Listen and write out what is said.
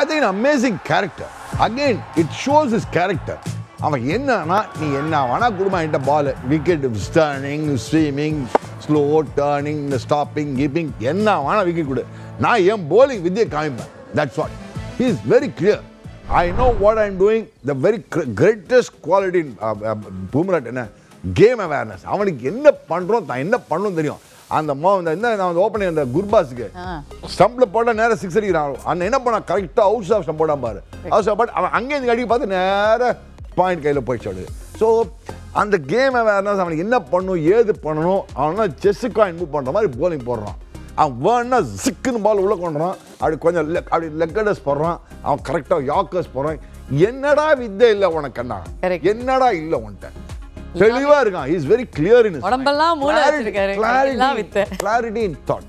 I think amazing character again it shows is character அவன் என்னன்னா நீ என்ன வேணா கொடுமா என்கிட்ட பால் விக்கெட் டர்னிங் ஸ்வீமிங் ஸ்லோ டர்னிங் ஸ்டாப்பிங் கீப்பிங் என்ன வேணா விக்கெட் கொடு நான் என் bowling வித்தியை காமிப்பேன் that's what he is very clear I know what I am doing the very greatest quality பூமராட் என்ன கேம் அவேர்னஸ் அவனுக்கு என்ன பண்ணுறோம் தான் என்ன பண்ணணும் தெரியும் அந்த மோ இந்த இந்த நான் ஓப்பனிங் அந்த குர்பாஸுக்கு ஸ்டம்பில் போட்டால் நேராக சிக்ஸ் அடிக்கிறான் அண்ணன் என்ன பண்ணா கரெக்டாக அவுட் ஆஃப் ஸ்டம்ப் போடாம பாரு அவுட் ஆஃப் பட் அவன் அங்கேருந்து அடிக்க பார்த்து நேராக பாயிண்ட் கையில் போயிடுச்சு ஸோ அந்த கேம் அவேர்னஸ் அவனுக்கு என்ன பண்ணணும் ஏது பண்ணணும் அவனா செஸ்ஸு காயின் மூவ் பண்ணுற மாதிரி போலிங் போடுறான் அவன் வேணா சிக்குன்னு பால் உள்ள கொண்டுறான் அப்படி கொஞ்சம் லெக் அப்படி லெக்கடஸ் போடுறான் அவன் கரெக்டாக யாக்கர்ஸ் போடுறான் என்னடா வித்தை இல்லை உனக்கு அண்ணா Correct. என்னடா இல்லை உன்கிட்ட தெளிவா இருக்கான் இஸ் வெரி கிளியர் இன் உடம்பெல்லாம் மூளை வச்சிருக்காரு. எல்லாம் வித்தை. கிளாரிட்டி இன் தாட்